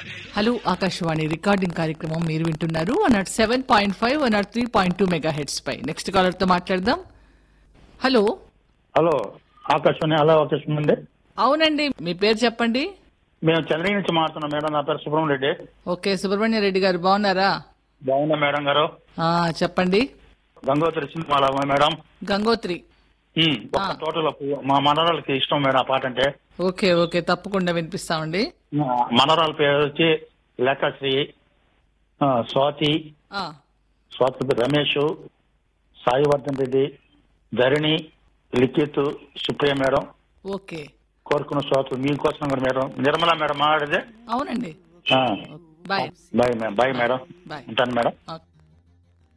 Hello Akashvani recording కార్యక్రమం మీరు వింటున్నారు one not seven point five one not three point two megahertz పై next caller తో మాట్లాడదాం hello hello Akashvani hello Akashvani అండి అవునండి మీ పేరు చెప్పండి మేము చంద్రగిరి నుంచి మాట్లాడుతున్నాం మేడం నా పేరు సుబ్రహ్మణ్య రెడ్డి ఓకే సుబ్రహ్మణ్య రెడ్డి గారు బాగున్నారా బాగున్నా మేడం గారు ఆ, చెప్పండి గంగోత్రి సినిమాల మేడం గంగోత్రి ఉమ్, ఒక ఆ. టోటల్ మా మనరాలకి ఇష్టం మేడం ఆ పాట అంటే ఓకే ఓకే తప్పకుండా వినిపిస్తామండి మా మనరాల పేరు వచ్చి లేఖశ్రీ ఆ, స్వాతి ఆ, స్వాతి రమేష్ సాయివర్ధన్ రెడ్డి ధరణి లిఖిత్ సుప్రియ మేడం ఓకే కోరుకున్న స్వాతి మీకోసం కూడా మేడం నిర్మల మేడం మాట్లాడేది అవునండి ఆ, bye bye madam bye madam bye ఉంటాను మేడం ఓకే